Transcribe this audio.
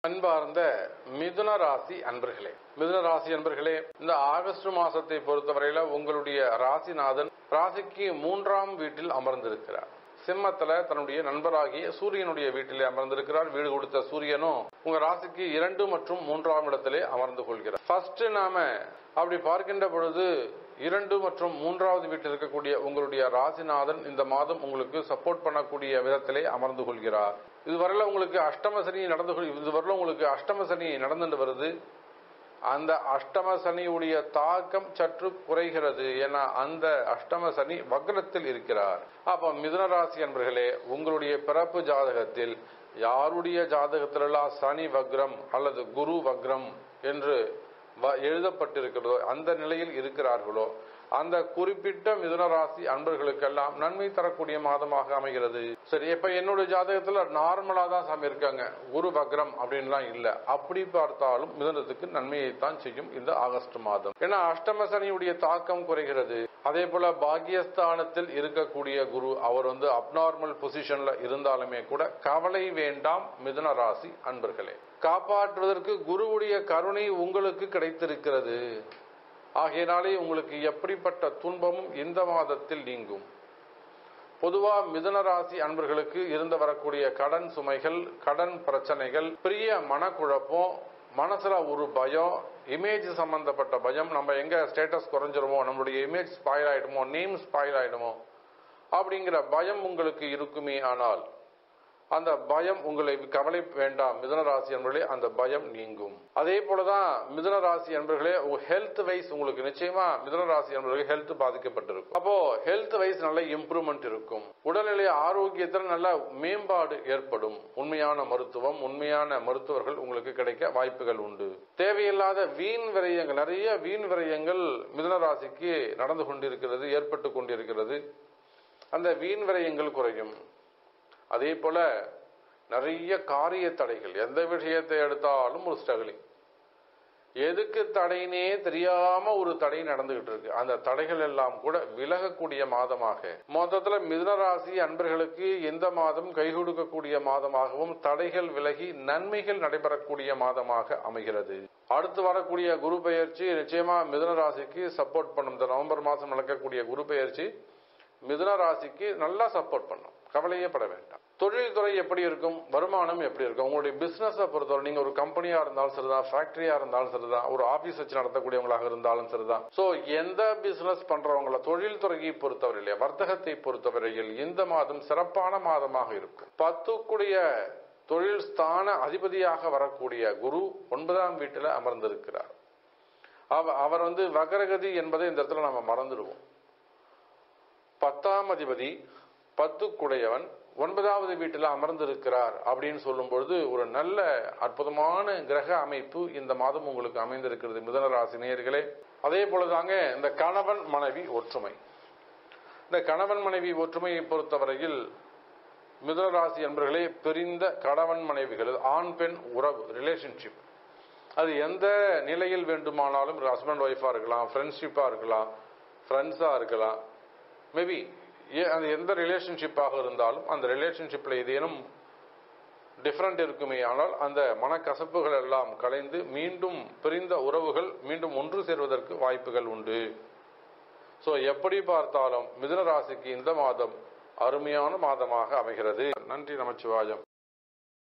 அன்பார்ந்த மிதுன ராசி அன்பர்களே மிதுன ராசி அன்பர்களே இந்த ஆகஸ்ட் மாசத்தை பொறுத்தவரையில உங்களுடைய ராசிநாதன் ராசிக்கு மூன்றாம் வீட்டில் அமர்ந்திருக்கிறார் சிம்மத்துல தன்னுடைய நண்பராகிய சூரியனுடைய வீட்டிலே அமர்ந்திருக்கிறார் வீடு கொடுத்த சூரியனும் உங்க ராசிக்கு இரண்டு மற்றும் மூன்றாம் இடத்திலே அமர்ந்து கொள்கிறார் ஃபர்ஸ்ட் நாம அப்படி பார்க்கின்ற பொழுது இரண்டு மற்றும் மூன்றாவது வீட்டில் இருக்கக்கூடிய உங்களுடைய ராசிநாதன் இந்த மாதம் உங்களுக்கு சப்போர்ட் பண்ணக்கூடிய விதத்திலே அமர்ந்து கொள்கிறார் இதுவரையில உங்களுக்கு அஷ்டம சனி நடந்து கொள்- இதுவரையில உங்களுக்கு அஷ்டம சனி நடந்துட்டு வருது அந்த அஷ்டம சனியுடைய தாக்கம் சற்று குறைகிறது ஏன்னா அந்த அஷ்டம சனி வக்ரத்தில் இருக்கிறார் அப்ப மிதுன ராசி அன்பர்களே உங்களுடைய பிறப்பு ஜாதகத்தில் யாருடைய ஜாதகத்திலெல்லாம் சனி வக்ரம் அல்லது குரு வக்ரம் என்று வ- எழுதப்பட்டிருக்கிறதோ அந்த நிலையில் இருக்கிறார்களோ அந்த குறிப்பிட்ட மிதுன ராசி அன்பர்களுக்கெல்லாம் நன்மை தரக்கூடிய மாதமாக அமைகிறது சரி இப்ப என்னுடைய ஜாதகத்துல நார்மலா தான் சாமி இருக்காங்க குரு வக்ரம் அப்படின்லாம் இல்ல அப்படி பார்த்தாலும் மிதுனத்துக்கு நன்மையைத்தான் செய்யும் இந்த ஆகஸ்ட் மாதம் ஏன்னா அஷ்டம சனியுடைய தாக்கம் குறைகிறது அதே போல பாக்கியஸ்தானத்தில் இருக்கக்கூடிய குரு அவர் வந்து அப்நார்மல் பொசிஷன்ல இருந்தாலுமே கூட கவலை வேண்டாம் மிதுன ராசி அன்பர்களே காப்பாற்றுவதற்கு குருவுடைய கருணை உங்களுக்கு கிடைத்திருக்கிறது ஆகையினாலே உங்களுக்கு எப்படிப்பட்ட துன்பமும் இந்த மாதத்தில் நீங்கும் பொதுவா மிதுன ராசி அன்பர்களுக்கு இருந்து வரக்கூடிய கடன் சுமைகள் கடன் பிரச்சனைகள் பெரிய மனக்குழப்பம் மனசுல ஒரு பயம் இமேஜ் சம்பந்தப்பட்ட பயம் நம்ம எங்க ஸ்டேட்டஸ் குறைஞ்சிருமோ நம்மளுடைய இமேஜ் ஸ்பாயில் ஆயிடுமோ நேம் ஸ்பாயில் ஆயிடுமோ அப்படிங்கிற பயம் உங்களுக்கு இருக்குமே ஆனால் அந்த பயம் உங்களை கவலை வேண்டாம் மிதுன ராசி என்பர்களே அந்த பயம் நீங்கும் அதே போலதான் மிதுன ராசி என்பர்களே ஹெல்த் வைஸ் உங்களுக்கு நிச்சயமா மிதுன ராசி என்பவர்களுக்கு ஹெல்த் பாதிக்கப்பட்டிருக்கும் அப்போ ஹெல்த் வைஸ் நல்ல இம்ப்ரூவ்மெண்ட் இருக்கும் உடல்நிலை ஆரோக்கியத்தில் நல்ல மேம்பாடு ஏற்படும் உண்மையான மருத்துவம் உண்மையான மருத்துவர்கள் உங்களுக்கு கிடைக்க வாய்ப்புகள் உண்டு தேவையில்லாத வீண் விரயங்கள் நிறைய வீண் விரயங்கள் மிதுன ராசிக்கு நடந்து கொண்டிருக்கிறது ஏற்பட்டு கொண்டிருக்கிறது அந்த வீண் விரயங்கள் குறையும் அதே போல நிறைய காரிய தடைகள் எந்த விஷயத்தை எடுத்தாலும் ஒரு ஸ்ட்ரகிளிங் எதுக்கு தடைனே தெரியாம ஒரு தடை நடந்துகிட்டு இருக்கு அந்த தடைகள் எல்லாம் கூட விலகக்கூடிய மாதமாக மொத்தத்துல மிதுன ராசி அன்பர்களுக்கு இந்த மாதம் கை கொடுக்கக்கூடிய மாதமாகவும் தடைகள் விலகி நன்மைகள் நடைபெறக்கூடிய மாதமாக அமைகிறது அடுத்து வரக்கூடிய குரு பெயர்ச்சி நிச்சயமா மிதுன ராசிக்கு சப்போர்ட் பண்ணும் இந்த நவம்பர் மாதம் நடக்கக்கூடிய குரு பெயர்ச்சி மிதுன ராசிக்கு நல்லா சப்போர்ட் பண்ணும் கவலையே பட வேண்டாம் தொழில்துறை எப்படி இருக்கும் வருமானம் எப்படி இருக்கும் உங்களுடைய பிசினஸ் பொறுத்தவரை நீங்க ஒரு கம்பெனியா இருந்தாலும் சரிதான் ஃபேக்டரியா இருந்தாலும் சரிதான் ஒரு ஆபீஸ் வச்சு நடத்தக்கூடியவங்களாக இருந்தாலும் சரிதான் சோ எந்த பிசினஸ் பண்றவங்கள தொழில்துறையை பொறுத்தவரையிலே வர்த்தகத்தை பொறுத்தவரையில் இந்த மாதம் சிறப்பான மாதமாக இருக்கும் பத்துக்குடைய தொழில் ஸ்தான அதிபதியாக வரக்கூடிய குரு ஒன்பதாம் வீட்டில் அமர்ந்திருக்கிறார் அவ- அவர் வந்து வகரகதி என்பதை இந்த இடத்துல நம்ம மறந்துடுவோம் பத்தாம் அதிபதி பத்துக்குடையவன் ஒன்பதாவது வீட்டில் அமர்ந்திருக்கிறார் அப்படின்னு சொல்லும் பொழுது ஒரு நல்ல அற்புதமான கிரக அமைப்பு இந்த மாதம் உங்களுக்கு அமைந்திருக்கிறது மிதன ராசி நேயர்களே அதே போலதாங்க இந்த கணவன் மனைவி ஒற்றுமை இந்த கணவன் மனைவி ஒற்றுமையை பொறுத்தவரையில் மிதுன ராசி என்பர்களே பிரிந்த கணவன் மனைவிகள் ஆண் பெண் உறவு ரிலேஷன்ஷிப் அது எந்த நிலையில் வேண்டுமானாலும் ஹஸ்பண்ட் ஒய்ஃபா இருக்கலாம் ஃப்ரெண்ட்ஷிப்பா இருக்கலாம் ஃப்ரெண்ட்ஸா இருக்கலாம் மேபி அது எந்த ரிலேஷன்ஷிப்பாக இருந்தாலும் அந்த ரிலேஷன்ஷிப்ல ஏதேனும் டிஃப்ரெண்ட் இருக்குமே ஆனால் அந்த மனக்கசப்புகள் எல்லாம் கலைந்து மீண்டும் பிரிந்த உறவுகள் மீண்டும் ஒன்று சேர்வதற்கு வாய்ப்புகள் உண்டு சோ எப்படி பார்த்தாலும் மிதுன ராசிக்கு இந்த மாதம் அருமையான மாதமாக அமைகிறது நன்றி நமச்சிவாயம்